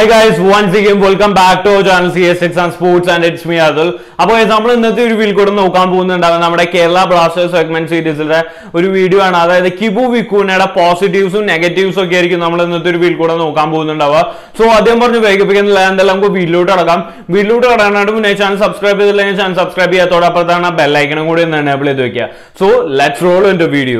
hi guys once again welcome back to channel C S X and sports and it's me Athul അപ്പോൾ നമ്മൾ ഇന്നത്തെ ഒരു wheel കൂടെ നോക്കാൻ പോകുന്നുണ്ടാവും നമ്മുടെ കേരള ബ്ലാസ്റ്റേഴ്സ് സെഗ്മെന്റ് സീരീസിലെ ഒരു വീഡിയോ ആണ് അതായത് കിബു വിക്കൂനയുടെ പോസിറ്റീവ്സും നെഗറ്റീവ്സും ഒക്കെ ആയിരിക്കും നമ്മൾ ഇന്നത്തെ ഒരു വീൽ കൂടെ നോക്കാൻ പോകുന്നുണ്ടാവുക സോ ആദ്യം പറഞ്ഞ് വേഗിപ്പിക്കുന്നില്ല എന്തായാലും നമുക്ക് വീട്ടിലോട്ട് കടക്കാം വീട്ടിലോട്ട് കടക്കാനായിട്ട് മുന്നേ ചാനൽ സബ്സ്ക്രൈബ് ചെയ്തില്ലെങ്കിൽ ചാനൽ സബ്സ്ക്രൈബ് ചെയ്യാത്തോടൊപ്പത്താണ് ബെല്ലൈക്കനും കൂടി ഒന്ന് എനേബിൾ ചെയ്ത് വെക്കുക so let's roll in video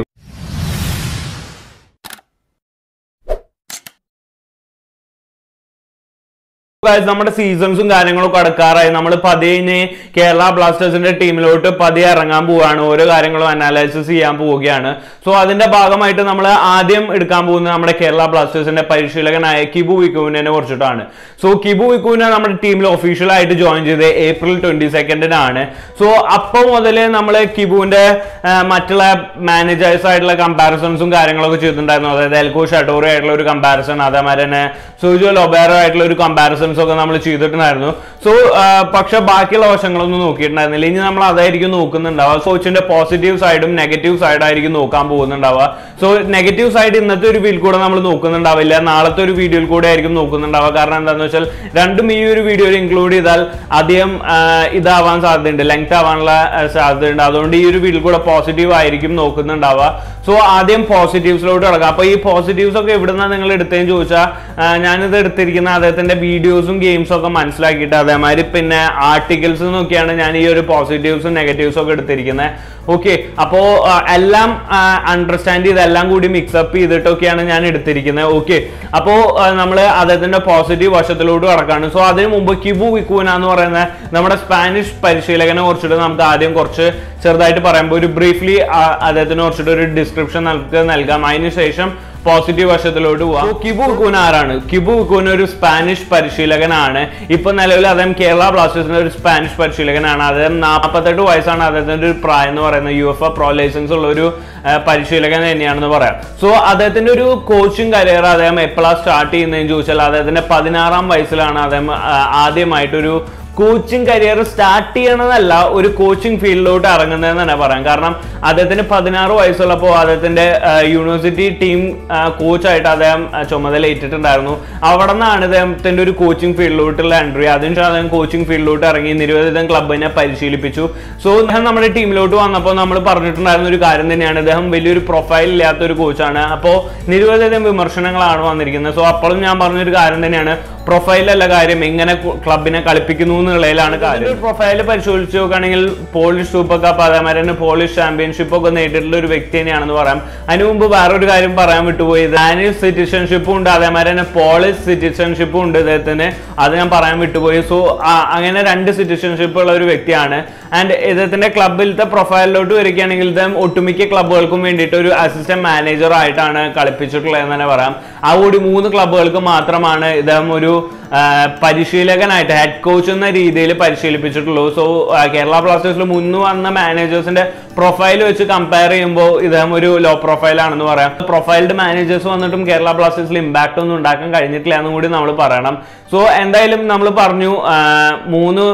Guys, നമ്മുടെ സീസൺസും കാര്യങ്ങളൊക്കെ അടുക്കാറായി നമ്മൾ പതിയെ കേരള ബ്ലാസ്റ്റേഴ്സിന്റെ ടീമിലോട്ട് പതിയെ ഇറങ്ങാൻ പോവുകയാണ് ഓരോ കാര്യങ്ങളും അനാലിസിസ് ചെയ്യാൻ പോവുകയാണ് സോ അതിന്റെ ഭാഗമായിട്ട് നമ്മൾ ആദ്യം എടുക്കാൻ പോകുന്നത് നമ്മുടെ കേരള ബ്ലാസ്റ്റേഴ്സിന്റെ പരിശീലകനായ കിബു വിക്കുവിനെ കുറിച്ചിട്ടാണ് സോ കിബു വിക്കുവിനെ നമ്മുടെ ടീമിൽ ഒഫീഷ്യൽ ആയിട്ട് ജോയിൻ ചെയ്ത് ഏപ്രിൽ ട്വന്റി സെക്കൻഡിനാണ് സോ അപ്പോൾ മുതൽ നമ്മൾ കിബുവിന്റെ ആ, മറ്റുള്ള മാനേജേഴ്സ് ആയിട്ടുള്ള കമ്പാരിസൺസും കാര്യങ്ങളൊക്കെ ചെയ്തിട്ടുണ്ടായിരുന്നു അതായത് എൽകോ ഷട്ടോറി ആയിട്ടുള്ള ഒരു കമ്പാരിസൺ അതേമാതിരി തന്നെ സൂജോ ലൊബേറോ ആയിട്ടുള്ള ഒരു കമ്പാരിസൺസ് ഒക്കെ നമ്മൾ ചെയ്തിട്ടുണ്ടായിരുന്നു സോ പക്ഷെ ബാക്കിയുള്ള വശങ്ങളൊന്നും നോക്കിയിട്ടുണ്ടായിരുന്നില്ല ഇനി നമ്മൾ അതായിരിക്കും നോക്കുന്നുണ്ടാവുക കോച്ചിന്റെ പോസിറ്റീവ് സൈഡും നെഗറ്റീവ് സൈഡായിരിക്കും നോക്കാൻ പോകുന്നുണ്ടാവുക സോ നെഗറ്റീവ് സൈഡ് ഇന്നത്തെ ഒരു വീഡിയോ കൂടെ നമ്മൾ നോക്കുന്നുണ്ടാവില്ല നാളത്തെ ഒരു വീഡിയോയിൽ കൂടെ ആയിരിക്കും നോക്കുന്നുണ്ടാവുക കാരണം എന്താണെന്ന് വെച്ചാൽ രണ്ടും ഈ ഒരു വീഡിയോയിൽ ഇൻക്ലൂഡ് ചെയ്താൽ അധികം ആ, ഇതാവാൻ സാധ്യതയുണ്ട് ലെങ്ത് ആവാനുള്ള ആ, സാധ്യതയുണ്ട് അതുകൊണ്ട് ഈ ഒരു വീഡിയോ കൂടെ പോസിറ്റീവ് ആയിരിക്കും നോക്കുന്നുണ്ടാവുക സോ ആദ്യം പോസിറ്റീവ്സിലോട്ട് കിടക്കാം അപ്പൊ ഈ പോസിറ്റീവ്സ് ഒക്കെ എവിടുന്നാ നിങ്ങൾ എടുത്തതെന്ന് ചോദിച്ചാൽ ഞാനിത് എടുത്തിരിക്കുന്ന അദ്ദേഹത്തിന്റെ വീഡിയോസും ഗെയിംസും ഒക്കെ മനസ്സിലാക്കിയിട്ട് അതേമാതിരി പിന്നെ ആർട്ടിക്കിൾസ് നോക്കിയാണ് ഞാൻ ഈ ഒരു പോസിറ്റീവ്സും നെഗറ്റീവ്സും ഒക്കെ എടുത്തിരിക്കുന്നത് ഓക്കെ അപ്പോ ആ, എല്ലാം അണ്ടർസ്റ്റാൻഡ് ചെയ്ത് എല്ലാം കൂടി മിക്സപ്പ് ചെയ്തിട്ടൊക്കെയാണ് ഞാൻ എടുത്തിരിക്കുന്നത് ഓക്കെ അപ്പോ നമ്മൾ അദ്ദേഹത്തിന്റെ പോസിറ്റീവ് വശത്തിലോട്ട് കടക്കാണ് സോ അതിനു മുമ്പ് കിബു വിക്കൂന എന്ന് പറയുന്ന നമ്മുടെ സ്പാനിഷ് പരിശീലകനെ കുറിച്ചിട്ട് നമുക്ക് ആദ്യം കുറച്ച് ചെറുതായിട്ട് പറയുമ്പോൾ ഒരു ബ്രീഫ്ലി അദ്ദേഹത്തിനെ കുറിച്ചിട്ട് ഒരു ഡിസ്ക്രിപ്ഷൻ നമുക്ക് നൽകാം അതിനുശേഷം പോസിറ്റീവ് വശത്തിലോട്ട് പോവാം കിബു കുന ആരാണ് കിബു കുന ഒരു സ്പാനിഷ് പരിശീലകനാണ് ഇപ്പൊ നിലവിൽ അദ്ദേഹം കേരള ബ്ലാസ്റ്റേഴ്സിന്റെ ഒരു സ്പാനിഷ് പരിശീലകനാണ് അദ്ദേഹം നാൽപ്പത്തെട്ട് വയസ്സാണ് അദ്ദേഹത്തിന്റെ ഒരു പ്രായം എന്ന് പറയുന്നത് U F A pro licence ഉള്ള ഒരു ആ, പരിശീലകൻ തന്നെയാണെന്ന് പറയാം സോ അദ്ദേഹത്തിന്റെ ഒരു കോച്ചിങ് കരിയർ അദ്ദേഹം എപ്പോഴാണ് സ്റ്റാർട്ട് ചെയ്യുന്നതെന്ന് ചോദിച്ചാൽ അദ്ദേഹത്തിന്റെ പതിനാറാം വയസ്സിലാണ് അദ്ദേഹം ആ, ആദ്യമായിട്ടൊരു കോച്ചിങ് കരിയർ സ്റ്റാർട്ട് ചെയ്യണമെന്നല്ല ഒരു കോച്ചിങ് ഫീൽഡിലോട്ട് ഇറങ്ങുന്നതെന്ന് തന്നെ പറയാം കാരണം അദ്ദേഹത്തിന് പതിനാറ് വയസ്സുള്ളപ്പോൾ അദ്ദേഹത്തിന്റെ ആ, യൂണിവേഴ്സിറ്റി ടീം ആ, കോച്ചായിട്ട് അദ്ദേഹം ആ, ചുമതല ഏറ്റിട്ടുണ്ടായിരുന്നു അവിടെ നിന്നാണ് അദ്ദേഹത്തിന്റെ ഒരു കോച്ചിങ് ഫീൽഡിലോട്ടുള്ള എൻട്രി അതിനുശേഷം അദ്ദേഹം കോച്ചിങ് ഫീൽഡിലോട്ട് ഇറങ്ങി നിരവധിതം ക്ലബിനെ പരിശീലിപ്പിച്ചു സോ അദ്ദേഹം നമ്മുടെ ടീമിലോട്ട് വന്നപ്പോൾ നമ്മൾ പറഞ്ഞിട്ടുണ്ടായിരുന്ന ഒരു കാര്യം തന്നെയാണ് അദ്ദേഹം വലിയൊരു പ്രൊഫൈൽ ഇല്ലാത്ത ഒരു കോച്ചാണ് അപ്പോൾ നിരവധിതം വിമർശനങ്ങളാണ് വന്നിരിക്കുന്നത് സോ അപ്പോഴും ഞാൻ പറഞ്ഞൊരു കാര്യം തന്നെയാണ് പ്രൊഫൈലല്ല കാര്യം എങ്ങനെ ക്ലബിനെ കളിപ്പിക്കുന്നു എന്നുള്ളതിലാണ് കാര്യം പ്രൊഫൈൽ പരിശോധിച്ച് നോക്കുകയാണെങ്കിൽ പോളിഷ് സൂപ്പർ കപ്പ് അതേമാതിരി തന്നെ പോളിഷ് ചാമ്പ്യൻഷിപ്പ് ഒക്കെ നേടിയിട്ടുള്ള ഒരു വ്യക്തി തന്നെയാണെന്ന് പറയാം അതിനു മുമ്പ് വേറൊരു കാര്യം പറയാൻ വിട്ടുപോയി ഡാനിഷ് സിറ്റിസൺഷിപ്പും ഉണ്ട് അതേമാതിരി തന്നെ പോളിഷ് സിറ്റിസൺഷിപ്പും ഉണ്ട് ഇദ്ദേഹത്തിന് അത് ഞാൻ പറയാൻ വിട്ടുപോയി സോ അങ്ങനെ രണ്ട് സിറ്റിസൺഷിപ്പ് ഉള്ള ഒരു വ്യക്തിയാണ് ആൻഡ് ഇദ്ദേഹത്തിന്റെ ക്ലബിലത്തെ പ്രൊഫൈലിലോട്ട് വരികയാണെങ്കിൽ ഇദ്ദേഹം ഒട്ടുമിക്ക ക്ലബുകൾക്കും വേണ്ടിയിട്ട് ഒരു അസിസ്റ്റന്റ് മാനേജർ ആയിട്ടാണ് കളിപ്പിച്ചിട്ടുള്ളത് എന്ന് തന്നെ പറയാം ആ കൂടി മൂന്ന് ക്ലബുകൾക്ക് മാത്രമാണ് ഇദ്ദേഹം ഒരു ആ, പരിശീലകനായിട്ട് ഹെഡ് കോച്ച് എന്ന രീതിയിൽ പരിശീലിപ്പിച്ചിട്ടുള്ളൂ സോ കേരള ബ്ലാസ്റ്റേഴ്സിൽ മുന്ന് വന്ന മാനേജേഴ്സിന്റെ പ്രൊഫൈൽ വെച്ച് കമ്പയർ ചെയ്യുമ്പോൾ ഇദ്ദേഹം ഒരു ലോ പ്രൊഫൈൽ ആണെന്ന് പറയാം പ്രൊഫൈൽഡ് മാനേജേഴ്സ് വന്നിട്ടും കേരള ബ്ലാസ്റ്റേഴ്സിൽ ഇമ്പാക്ട് ഒന്നും ഉണ്ടാക്കാൻ കഴിഞ്ഞിട്ടില്ല എന്നും കൂടി നമ്മൾ പറയണം സോ എന്തായാലും നമ്മൾ പറഞ്ഞു ആ, മൂന്ന്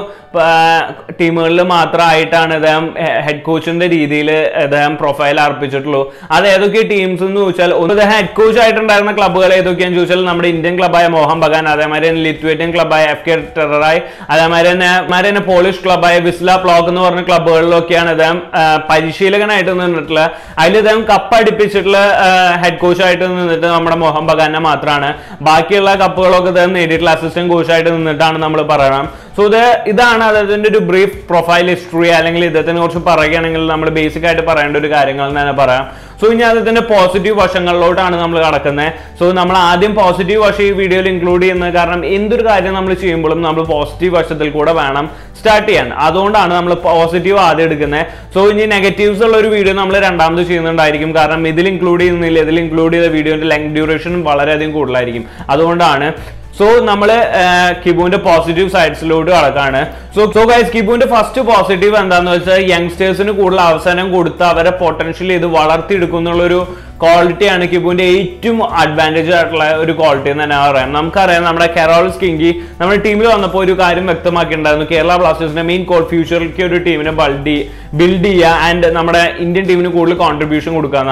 ടീമുകളിൽ മാത്രമായിട്ടാണ് ഇദ്ദേഹം ഹെഡ് കോച്ചിന്റെ രീതിയിൽ ഇദ്ദേഹം പ്രൊഫൈൽ അർപ്പിച്ചിട്ടുള്ളൂ അത് ഏതൊക്കെ ടീംസ് എന്ന് ചോദിച്ചാൽ ഒന്ന് ഇദ്ദേഹം ഹെഡ് കോച്ച് ആയിട്ടുണ്ടായിരുന്ന ക്ലബ്ബുകൾ ഏതൊക്കെയാണെന്ന് ചോദിച്ചാൽ നമ്മുടെ ഇന്ത്യൻ ക്ലബ്ബായ മോഹൻ ബഗാൻ അതേമാതിരി തന്നെ ലിത്വേനിയൻ ക്ലബ്ബായ എഫ് കെ ടെററായി അതേമാതിരി തന്നെ അതേമാതിരി തന്നെ പോളിഷ് ക്ലബ്ബായ വിസ്ല പ്ലോക്ക് എന്ന് പറഞ്ഞ ക്ലബ്ബുകളിലൊക്കെയാണ് ഇദ്ദേഹം ആ, പരിശീലകനായിട്ട് നിന്നിട്ടുള്ളത് അതിൽ ഇദ്ദേഹം കപ്പടിപ്പിച്ചിട്ടുള്ള ഹെഡ് കോച്ചായിട്ട് നിന്നിട്ട് നമ്മുടെ മോഹൻ ബഗാനെ മാത്രമാണ് ബാക്കിയുള്ള കപ്പുകളൊക്കെ ഇദ്ദേഹം നേടിയിട്ടുള്ള അസിസ്റ്റന്റ് കോച്ചായിട്ട് നിന്നിട്ടാണ് നമ്മൾ പറയണം സോ ഇത് ഇതാണ് അദ്ദേഹത്തിന്റെ ഒരു ബ്രീഫ് പ്രൊഫൈൽ ഹിസ്റ്ററി അല്ലെങ്കിൽ ഇദ്ദേഹത്തിനെ കുറിച്ച് പറയുകയാണെങ്കിൽ നമ്മൾ ബേസിക് ആയിട്ട് പറയേണ്ട ഒരു കാര്യങ്ങൾ എന്ന് തന്നെ പറയാം സോ ഇനി അദ്ദേഹത്തിന്റെ പോസിറ്റീവ് വശങ്ങളിലോട്ടാണ് നമ്മൾ കടക്കുന്നത് സോ നമ്മൾ ആദ്യം പോസിറ്റീവ് വശം ഈ വീഡിയോയിൽ ഇൻക്ലൂഡ് ചെയ്യുന്നത് കാരണം എന്തൊരു കാര്യം നമ്മൾ ചെയ്യുമ്പോഴും നമ്മൾ പോസിറ്റീവ് വശത്തിൽ കൂടെ വേണം സ്റ്റാർട്ട് ചെയ്യാൻ അതുകൊണ്ടാണ് നമ്മൾ പോസിറ്റീവ് ആദ്യം എടുക്കുന്നത് സോ ഇനി നെഗറ്റീവ്സ് ഉള്ള ഒരു വീഡിയോ നമ്മൾ രണ്ടാമത് ചെയ്യുന്നുണ്ടായിരിക്കും കാരണം ഇതിൽ ഇൻക്ലൂഡ് ചെയ്യുന്നില്ല ഇതിൽ ഇൻക്ലൂഡ് ചെയ്ത വീഡിയോന്റെ ലെങ്ത് ഡ്യൂറേഷൻ വളരെയധികം കൂടുതലായിരിക്കും അതുകൊണ്ടാണ് സോ നമ്മൾ കിബുവിന്റെ പോസിറ്റീവ് സൈഡ്സിലോട്ട് കടക്കാണ് സോ സോ ഗൈസ് കിബുവിന്റെ ഫസ്റ്റ് പോസിറ്റീവ് എന്താന്ന് വെച്ചാൽ യങ്സ്റ്റേഴ്സിന് കൂടുതൽ അവസരം കൊടുത്ത് അവരെ പൊട്ടൻഷ്യൽ ചെയ്ത് വളർത്തിയെടുക്കും എന്നുള്ളൊരു ക്വാളിറ്റിയാണ് കിബുവിന്റെ ഏറ്റവും അഡ്വാൻറ്റേജ് ആയിട്ടുള്ള ഒരു ക്വാളിറ്റി എന്ന് തന്നെ പറയാം നമുക്കറിയാം നമ്മുടെ കെറോൾ സ്കിങ്കി നമ്മുടെ ടീമിൽ വന്നപ്പോൾ ഒരു കാര്യം വ്യക്തമാക്കിയിട്ടുണ്ടായിരുന്നു കേരള ബ്ലാസ്റ്റേഴ്സിന്റെ മെയിൻ കോൾ ഫ്യൂച്ചറിലേക്ക് ഒരു ടീമിനെ ബൾഡ് ബിൽഡ് ചെയ്യുക ആൻഡ് നമ്മുടെ ഇന്ത്യൻ ടീമിന് കൂടുതൽ കോൺട്രിബ്യൂഷൻ കൊടുക്കാന്നാണ്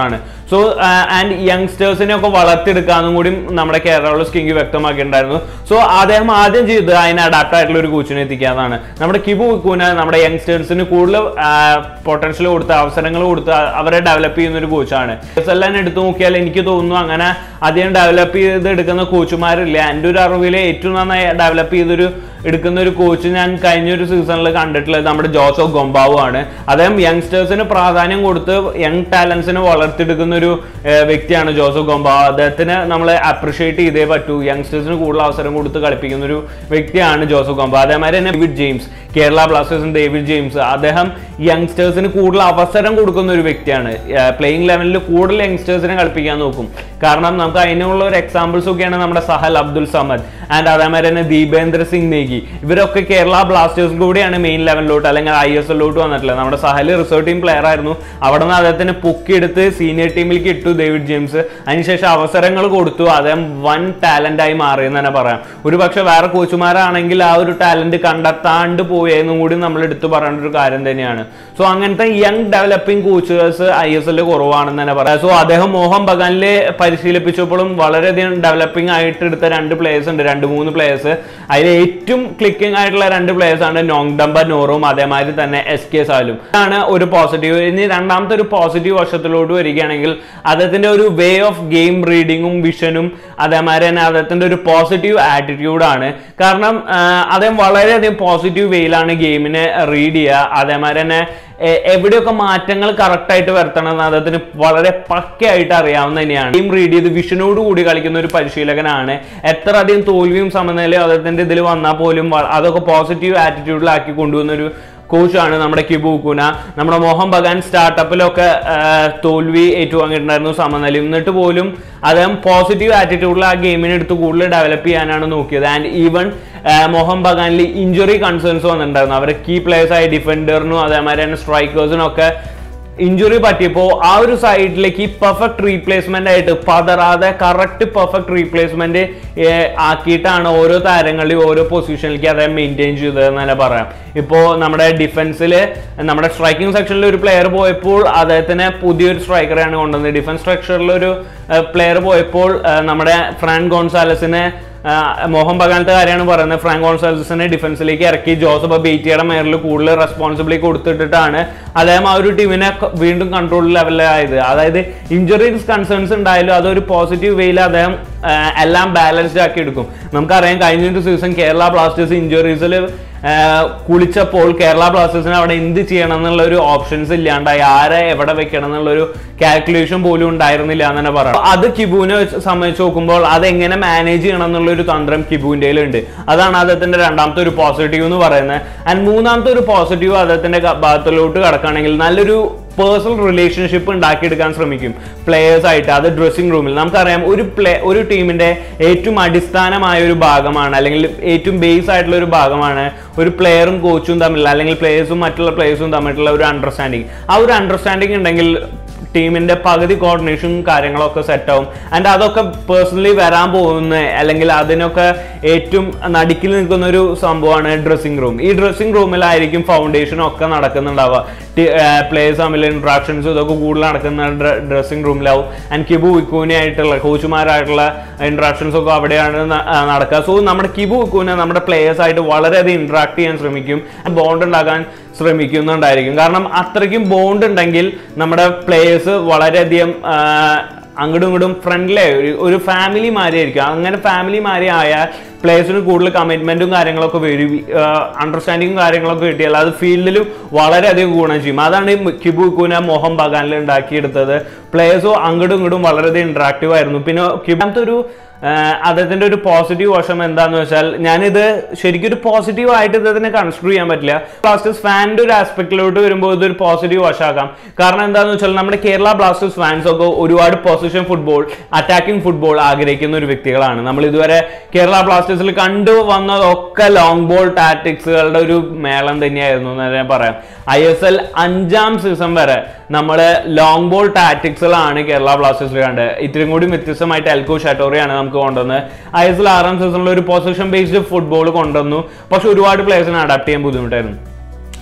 സോ ആൻഡ് യങ്സ്റ്റേഴ്സിനെ ഒക്കെ വളർത്തിയെടുക്കാന്നും കൂടി നമ്മുടെ കേരള കിങ് വ്യക്തമാക്കിയിട്ടുണ്ടായിരുന്നു സോ അദ്ദേഹം ആദ്യം ചെയ്തത് അതിന് അഡാപ്റ്റ് ആയിട്ടുള്ള ഒരു കോച്ചിനെ എത്തിക്കാന്നാണ് നമ്മുടെ കിബു വിക്കൂന നമ്മുടെ യങ്സ്റ്റേഴ്സിന് കൂടുതൽ പൊട്ടൻഷ്യൽ കൊടുത്ത് അവസരങ്ങൾ കൊടുത്ത് അവരെ ഡെവലപ്പ് ചെയ്യുന്ന ഒരു കോച്ചാണ് എല്ലാം എടുത്തു നോക്കിയാൽ എനിക്ക് തോന്നുന്നു അങ്ങനെ അധികം ഡെവലപ്പ് ചെയ്ത് എടുക്കുന്ന കോച്ചുമാരില്ല എൻ്റെ ഒരു അറിവിൽ ഏറ്റവും നന്നായി ഡെവലപ്പ് ചെയ്തൊരു എടുക്കുന്ന ഒരു കോച്ച് ഞാൻ കഴിഞ്ഞ ഒരു സീസണിൽ കണ്ടിട്ടുള്ളത് നമ്മുടെ ജോസോ ഗൊംബാവു ആണ് അദ്ദേഹം യങ്സ്റ്റേഴ്സിന് പ്രാധാന്യം കൊടുത്ത് യങ് ടാലൻസിനെ വളർത്തിയെടുക്കുന്ന ഒരു ഏർ, വ്യക്തിയാണ് ജോസോ ഗൊംബാവു അദ്ദേഹത്തിന് നമ്മൾ അപ്രിഷിയേറ്റ് ചെയ്തേ പറ്റൂ യങ്സ്റ്റേഴ്സിന് കൂടുതൽ അവസരം കൊടുത്ത് കളിപ്പിക്കുന്ന ഒരു വ്യക്തിയാണ് ജോസോ ഗൊംബാവു അതേമാതിരി തന്നെ ഡേവിഡ് ജെയിംസ് കേരള ബ്ലാസ്റ്റേഴ്സിന് ഡേവിഡ് ജെയിംസ് അദ്ദേഹം യങ്സ്റ്റേഴ്സിന് കൂടുതൽ അവസരം കൊടുക്കുന്ന ഒരു വ്യക്തിയാണ് പ്ലേയിങ് ലെവലിൽ കൂടുതൽ യങ്സ്റ്റേഴ്സിനെ കളിപ്പിക്കാൻ നോക്കും കാരണം നമുക്ക് അതിനുള്ള ഒരു എക്സാമ്പിൾസ് ഒക്കെയാണ് നമ്മുടെ സഹൽ അബ്ദുൽ സമദ് ആൻഡ് അതേമാതിരി തന്നെ ദീപേന്ദ്ര സിംഗ് നേഗി ഇവരൊക്കെ കേരള ബ്ലാസ്റ്റേഴ്സ് കൂടിയാണ് മെയിൻ ലെവലിലോട്ട് അല്ലെങ്കിൽ ഐ എസ് എല്ലിലോട്ട് വന്നിട്ടുള്ളത് നമ്മുടെ സഹൽ റിസർവ് ടീം പ്ലെയർ ആയിരുന്നു അവിടെ നിന്ന് അദ്ദേഹത്തിന് പൊക്കിയെടുത്ത് സീനിയർ ടീമിലേക്ക് ഇട്ടു ഡേവിഡ് ജെയിംസ് അതിനുശേഷം അവസരങ്ങൾ കൊടുത്തു അദ്ദേഹം വൺ ടാലന്റ് ആയി മാറി എന്ന് തന്നെ പറയാം ഒരു പക്ഷെ വേറെ കോച്ചുമാരാണെങ്കിൽ ആ ഒരു ടാലന്റ് കണ്ടെത്താണ്ട് പോയെന്നും കൂടി നമ്മൾ എടുത്തു പറയേണ്ട ഒരു കാര്യം തന്നെയാണ് സോ അങ്ങനത്തെ യങ് ഡെവലപ്പിംഗ് കോച്ചുകേഴ്സ് ഐ എസ് എല്ലിൽ കുറവാണെന്ന് തന്നെ പറയാം സോ അദ്ദേഹം മോഹൻ ബഗാനിലെ പരിശീലിപ്പിച്ചപ്പോഴും വളരെയധികം ഡെവലപ്പിംഗ് ആയിട്ട് എടുത്ത രണ്ട് പ്ലേയേഴ്സ് ഉണ്ട് രണ്ട് മൂന്ന് പ്ലേയേഴ്സ് അതിൽ ഏറ്റവും ക്ലിക്കിംഗ് ആയിട്ടുള്ള രണ്ട് പ്ലേയേഴ്സ് ആണ് നോങ് ഡംബ നോറും അതേമാതിരി തന്നെ എസ് കെ സാലും ആണ് ഒരു പോസിറ്റീവ് ഇനി രണ്ടാമത്തെ ഒരു പോസിറ്റീവ് വശത്തിലോട്ട് വരികയാണെങ്കിൽ അദ്ദേഹത്തിന്റെ ഒരു വേ ഓഫ് ഗെയിം റീഡിങ്ങും വിഷനും അതേമാതിരി തന്നെ അദ്ദേഹത്തിന്റെ ഒരു പോസിറ്റീവ് ആറ്റിറ്റ്യൂഡാണ് കാരണം ആ, അദ്ദേഹം വളരെയധികം പോസിറ്റീവ് വേയിലാണ് ഗെയിമിനെ റീഡ് ചെയ്യുക അതേമാതിരി തന്നെ എ- എവിടെയൊക്കെ മാറ്റങ്ങൾ കറക്റ്റ് ആയിട്ട് വരുത്തണം എന്ന് അദ്ദേഹത്തിന് വളരെ പക്കയായിട്ട് അറിയാവുന്ന തന്നെയാണ് ഗെയിം റീഡ് ചെയ്ത് വിഷനോട് കൂടി കളിക്കുന്ന ഒരു പരിശീലകനാണ് എത്ര അധികം തോൽവിയും സമനിലയും അദ്ദേഹത്തിന്റെ ഇതിൽ വന്നാൽ പോലും വ- അതൊക്കെ പോസിറ്റീവ് ആറ്റിറ്റ്യൂഡിലാക്കി കൊണ്ടുവന്ന ഒരു കോച്ചാണ് നമ്മുടെ കിബു കുന നമ്മുടെ മോഹൻ ബഗാൻ സ്റ്റാർട്ടപ്പിലൊക്കെ ആ, തോൽവി ഏറ്റുവാങ്ങിയിട്ടുണ്ടായിരുന്നു സമനിലയും എന്നിട്ട് പോലും അദ്ദേഹം പോസിറ്റീവ് ആറ്റിറ്റ്യൂഡിൽ ആ ഗെയിമിനെ എടുത്ത് കൂടുതൽ ഡെവലപ്പ് ചെയ്യാനാണ് നോക്കിയത് ആൻഡ് ഈവൻ മോഹൻ ബഗാനിൽ ഇഞ്ചുറി കൺസേൺസ് വന്നിട്ടുണ്ടായിരുന്നു അവരെ കീ പ്ലേയേഴ്സ് ആയ ഡിഫൻഡറിനും അതേമാതിരി തന്നെ സ്ട്രൈക്കേഴ്സിനും ഒക്കെ ഇഞ്ചുറി പറ്റിയപ്പോൾ ആ ഒരു സൈഡിലേക്ക് പെർഫെക്റ്റ് റീപ്ലേസ്മെന്റ് ആയിട്ട് പതറാതെ കറക്റ്റ് പെർഫെക്റ്റ് റീപ്ലേസ്മെന്റ് ആക്കിയിട്ടാണ് ഓരോ താരങ്ങളെയും ഓരോ പൊസിഷനിലേക്ക് അദ്ദേഹം മെയിൻറ്റെയിൻ ചെയ്തതെന്ന് തന്നെ പറയാം ഇപ്പോൾ നമ്മുടെ ഡിഫൻസിൽ നമ്മുടെ സ്ട്രൈക്കിംഗ് സെക്ഷനിൽ ഒരു പ്ലെയർ പോയപ്പോൾ അദ്ദേഹത്തിന് പുതിയൊരു സ്ട്രൈക്കറെയാണ് കൊണ്ടുവന്നത് ഡിഫൻസ് സ്ട്രക്ചറിൽ ഒരു പ്ലെയർ പോയപ്പോൾ ആ, നമ്മുടെ ഫ്രാൻ ഗോൺസാലസിനെ ആ, മോഹൻ ബഗാനത്തെ കാര്യമാണ് പറയുന്നത് ഫ്രാങ്ക് ഗോൺസാൽസിനെ ഡിഫൻസിലേക്ക് ഇറക്കി ജോസഫ് ബേറ്റിയുടെ മേറിൽ കൂടുതൽ റെസ്പോൺസിബിലിറ്റി കൊടുത്തിട്ടാണ് അദ്ദേഹം ആ ഒരു ടീമിനെ ക- വീണ്ടും കൺട്രോൾ ലെവലായത് അതായത് ഇഞ്ചുറീസ് കൺസേൺസ് ഉണ്ടായാലും അതൊരു പോസിറ്റീവ് വേയിൽ അദ്ദേഹം ആ, എല്ലാം ബാലൻസ്ഡ് ആക്കി എടുക്കും നമുക്കറിയാം കഴിഞ്ഞ ഒരു സീസൺ കേരള ബ്ലാസ്റ്റേഴ്സ് ഇഞ്ചുറീസിൽ കുളിച്ചപ്പോൾ കേരള ബ്ലാസ്റ്റേഴ്സിന് അവിടെ എന്ത് ചെയ്യണം എന്നുള്ള ഒരു ഓപ്ഷൻസ് ഇല്ലാണ്ടായി ആരെ എവിടെ വെക്കണം എന്നുള്ള ഒരു കാൽക്കുലേഷൻ പോലും ഉണ്ടായിരുന്നില്ല എന്ന് തന്നെ പറയാം അത് കിബുവിനെ വെച്ച് സംബന്ധിച്ച് നോക്കുമ്പോൾ അത് എങ്ങനെ മാനേജ് ചെയ്യണം എന്നുള്ള ഒരു തന്ത്രം കിബുവിൻ്റെ ഉണ്ട് അതാണ് അദ്ദേഹത്തിന്റെ രണ്ടാമത്തെ ഒരു പോസിറ്റീവ് എന്ന് പറയുന്നത് ആൻഡ് മൂന്നാമത്തെ ഒരു പോസിറ്റീവ് അദ്ദേഹത്തിന്റെ ക- ഭാഗത്തിലോട്ട് കടക്കുകയാണെങ്കിൽ നല്ലൊരു പേഴ്സണൽ റിലേഷൻഷിപ്പ് ഉണ്ടാക്കിയെടുക്കാൻ ശ്രമിക്കും പ്ലേയേഴ്സ് ആയിട്ട് അത് ഡ്രസ്സിംഗ് റൂമിൽ നമുക്കറിയാം ഒരു പ്ലേ ഒരു ടീമിന്റെ ഏറ്റവും അടിസ്ഥാനമായ ഒരു ഭാഗമാണ് അല്ലെങ്കിൽ ഏറ്റവും ബേസ് ആയിട്ടുള്ള ഒരു ഭാഗമാണ് ഒരു പ്ലെയറും കോച്ചും തമ്മിൽ അല്ലെങ്കിൽ പ്ലേയേഴ്സും മറ്റുള്ള പ്ലേയേഴ്സും തമ്മിലുള്ള ഒരു അണ്ടർസ്റ്റാൻഡിങ് ആ ഒരു അണ്ടർസ്റ്റാൻഡിങ് ഉണ്ടെങ്കിൽ ടീമിന്റെ പകുതി കോർഡിനേഷനും കാര്യങ്ങളൊക്കെ സെറ്റ് ആവും ആൻഡ് അതൊക്കെ പേഴ്സണലി വരാൻ പോകുന്ന അല്ലെങ്കിൽ അതിനൊക്കെ ഏറ്റവും നടുക്കിൽ നിൽക്കുന്ന ഒരു സംഭവമാണ് ഡ്രസ്സിംഗ് റൂം ഈ ഡ്രസ്സിംഗ് റൂമിലായിരിക്കും ഫൗണ്ടേഷനും ഒക്കെ നടക്കുന്നുണ്ടാവുക പ്ലേയേഴ്സ് തമ്മിൽ ഇന്ററാക്ഷൻസ് ഇതൊക്കെ കൂടുതൽ നടക്കുന്ന ഡ്രസ്സിംഗ് റൂമിലാവും ആൻഡ് കിബു വിക്കൂനെ ആയിട്ടുള്ള കോച്ചുമാരായിട്ടുള്ള ഇന്ററാക്ഷൻസ് ഒക്കെ അവിടെയാണ് ന- ആ, നടക്കുക സോ നമ്മുടെ കിബു വിക്കൂനെ നമ്മുടെ പ്ലേയേഴ്സ് ആയിട്ട് വളരെയധികം ഇന്ററാക്ട് ചെയ്യാൻ ശ്രമിക്കും ബോണ്ട് ഉണ്ടാക്കാൻ ശ്രമിക്കുന്നുണ്ടായിരിക്കും കാരണം അത്രയ്ക്കും ബോണ്ട് ഉണ്ടെങ്കിൽ നമ്മുടെ പ്ലേയേഴ്സ് വളരെയധികം ആ, അങ്ങോട്ടും ഇങ്ങോട്ടും ഫ്രണ്ട്ലി ഒരു ഒരു ഫാമിലി മാതിരിയായിരിക്കും അങ്ങനെ ഫാമിലി മാതിരി ആയാൽ പ്ലേയേഴ്സിന് കൂടുതൽ കമ്മിറ്റ്മെന്റും കാര്യങ്ങളൊക്കെ വരും അണ്ടർസ്റ്റാൻഡിങ്ങും കാര്യങ്ങളൊക്കെ കിട്ടിയാൽ അത് ഫീൽഡിലും വളരെയധികം ഗുണം ചെയ്യും അതാണ് ഈ കിബു കുന മോഹൻ ബഗാനിൽ ഉണ്ടാക്കിയെടുത്തത് പ്ലേയേഴ്സും അങ്ങോട്ടും ഇങ്ങോട്ടും വളരെയധികം ഇന്ററാക്റ്റീവ് ആയിരുന്നു പിന്നെ കിബാമത്തെ ഒരു ആഹ് അദ്ദേഹത്തിന്റെ ഒരു പോസിറ്റീവ് വശം എന്താന്ന് വെച്ചാൽ ഞാനിത് ശരിക്കും ഒരു പോസിറ്റീവ് ആയിട്ട് ഇതിനെ കൺസിഡർ ചെയ്യാൻ പറ്റില്ല ബ്ലാസ്റ്റേഴ്സ് ഫാനിന്റെ ഒരു ആസ്പെക്റ്റിലോട്ട് വരുമ്പോൾ ഇതൊരു പോസിറ്റീവ് വശമാക്കാം കാരണം എന്താന്ന് വെച്ചാൽ നമ്മുടെ കേരള ബ്ലാസ്റ്റേഴ്സ് ഫാൻസ് ഒക്കെ ഒരുപാട് പൊസിഷൻ ഫുട്ബോൾ അറ്റാക്കിംഗ് ഫുട്ബോൾ ആഗ്രഹിക്കുന്ന ഒരു വ്യക്തികളാണ് നമ്മൾ ഇതുവരെ കേരള ബ്ലാസ്റ്റേഴ്സിൽ കണ്ടു വന്നതൊക്കെ ലോങ് ബോൾ ടാറ്റിക്സുകളുടെ ഒരു മേളം തന്നെയായിരുന്നു എന്ന് തന്നെ പറയാം ഐ എസ് എൽ അഞ്ചാം സീസൺ വരെ നമ്മൾ ലോങ് ബോൾ ടാറ്റിക്സുകളാണ് കേരള ബ്ലാസ്റ്റേഴ്സിൽ കണ്ടത് ഇത്തിരി കൂടി വ്യത്യസ്തമായിട്ട് എൽക്കോ ഷാറ്റോറിയാണ് നമുക്ക് കൊണ്ടുവന്നത് ഐ എസ് എൽ ആറാം സീസണിൽ ഒരു പൊസിഷൻ ബേസ്ഡ് ഫുട്ബോൾ കൊണ്ടുവന്നു പക്ഷെ ഒരുപാട് പ്ലേയേഴ്സിനെ അഡാപ്റ്റ് ചെയ്യാൻ ബുദ്ധിമുട്ടായിരുന്നു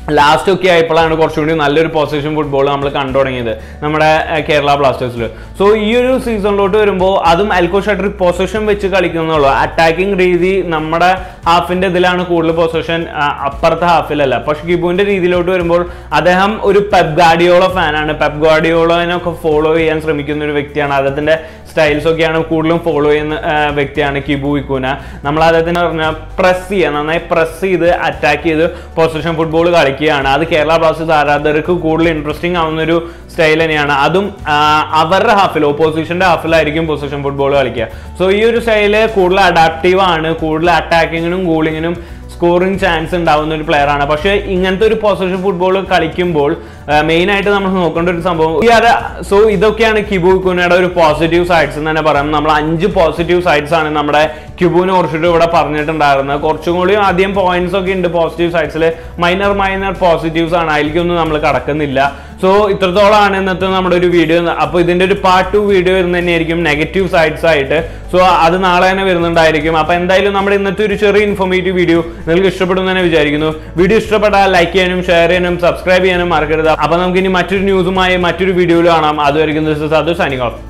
ലാസ്റ്റ് ഒക്കെ ആയപ്പോഴാണ് കുറച്ചുകൂടി നല്ലൊരു പൊസിഷൻ ഫുട്ബോൾ നമ്മൾ കണ്ടു തുടങ്ങിയത് നമ്മുടെ ഏർ, കേരള ബ്ലാസ്റ്റേഴ്സിൽ സോ ഈ ഒരു സീസണിലോട്ട് വരുമ്പോൾ അതും അൽക്കോ ഷട്ടർ പൊസിഷൻ വെച്ച് കളിക്കുന്നുള്ളൂ അറ്റാക്കിംഗ് രീതി നമ്മുടെ ഹാഫിന്റെ ഇതിലാണ് കൂടുതൽ പൊസിഷൻ അപ്പുറത്തെ ഹാഫിലല്ല പക്ഷെ കിബുവിന്റെ രീതിയിലോട്ട് വരുമ്പോൾ അദ്ദേഹം ഒരു പെപ് ഗാഡിയോള ഫാനാണ് പെപ് ഗാഡിയോളനൊക്കെ ഫോളോ ചെയ്യാൻ ശ്രമിക്കുന്ന ഒരു വ്യക്തിയാണ് അദ്ദേഹത്തിന്റെ സ്റ്റൈൽസ് ഒക്കെയാണ് കൂടുതലും ഫോളോ ചെയ്യുന്ന ആ, വ്യക്തിയാണ് കിബു ഇക്കുന നമ്മൾ അദ്ദേഹത്തിന് പറഞ്ഞാൽ പ്രസ് ചെയ്യുക നന്നായി പ്രസ് ചെയ്ത് അറ്റാക്ക് ചെയ്ത് പൊസിഷൻ ഫുട്ബോൾ കളിക്കുകയാണ് അത് കേരള ബ്ലാസ്റ്റേഴ്സ് ആരാധകർക്ക് കൂടുതൽ ഇൻട്രസ്റ്റിംഗ് ആവുന്ന ഒരു സ്റ്റൈൽ തന്നെയാണ് അതും ആ, അവരുടെ ഹാഫിൽ ഓപ്പോസിഷന്റെ ഹാഫിലായിരിക്കും പൊസിഷൻ ഫുട്ബോൾ കളിക്കുക സോ ഈ ഒരു സ്റ്റൈല് കൂടുതൽ അഡാപ്റ്റീവ് ആണ് കൂടുതൽ അറ്റാക്കിങ്ങിനും ഗോളിങ്ങിനും സ്കോറിംഗ് ചാൻസ് ഉണ്ടാവുന്ന ഒരു പ്ലെയർ ആണ് പക്ഷേ ഇങ്ങനത്തെ ഒരു പൊസിഷൻ ഫുട്ബോൾ കളിക്കുമ്പോൾ മെയിൻ ആയിട്ട് നമ്മൾ നോക്കേണ്ട ഒരു സംഭവം ഈ അര സോ ഇതൊക്കെയാണ് കിബു കുനയുടെ ഒരു പോസിറ്റീവ് സൈഡ്സ് എന്ന് തന്നെ പറയാം നമ്മൾ അഞ്ച് പോസിറ്റീവ് സൈഡ്സ് ആണ് നമ്മുടെ ക്യൂബുവിനെ കുറിച്ചിട്ട് ഇവിടെ പറഞ്ഞിട്ടുണ്ടായിരുന്നത് കുറച്ചും കൂടി ആദ്യം പോയിന്റ്സ് ഒക്കെ ഉണ്ട് പോസിറ്റീവ് സൈഡ്സിൽ മൈനർ മൈനർ പോസിറ്റീവ്സ് ആണ് അതിലേക്കൊന്നും നമ്മൾ കടക്കുന്നില്ല സോ ഇത്രത്തോളമാണ് ഇന്നത്തെ നമ്മുടെ ഒരു വീഡിയോ അപ്പോൾ ഇതിന്റെ ഒരു പാർട്ട് ടു വീഡിയോ വരുന്ന തന്നെയായിരിക്കും നെഗറ്റീവ് സൈഡ്സ് ആയിട്ട് സോ അത് നാളെ തന്നെ വരുന്നുണ്ടായിരിക്കും അപ്പോൾ എന്തായാലും നമ്മുടെ ഇന്നത്തെ ഒരു ചെറിയ ഇൻഫോർമേറ്റീവ് വീഡിയോ നിങ്ങൾക്ക് ഇഷ്ടപ്പെടുന്നു തന്നെ വിചാരിക്കുന്നു വീഡിയോ ഇഷ്ടപ്പെട്ടാൽ ലൈക്ക് ചെയ്യാനും ഷെയർ ചെയ്യാനും സബ്സ്ക്രൈബ് ചെയ്യാനും മറക്കരുത് അപ്പോൾ നമുക്ക് ഇനി മറ്റൊരു ന്യൂസുമായി മറ്റൊരു വീഡിയോയിൽ കാണാം അതുവരെയും ദിസ് ഇസ് അത് സൈനിങ് ഓഫ്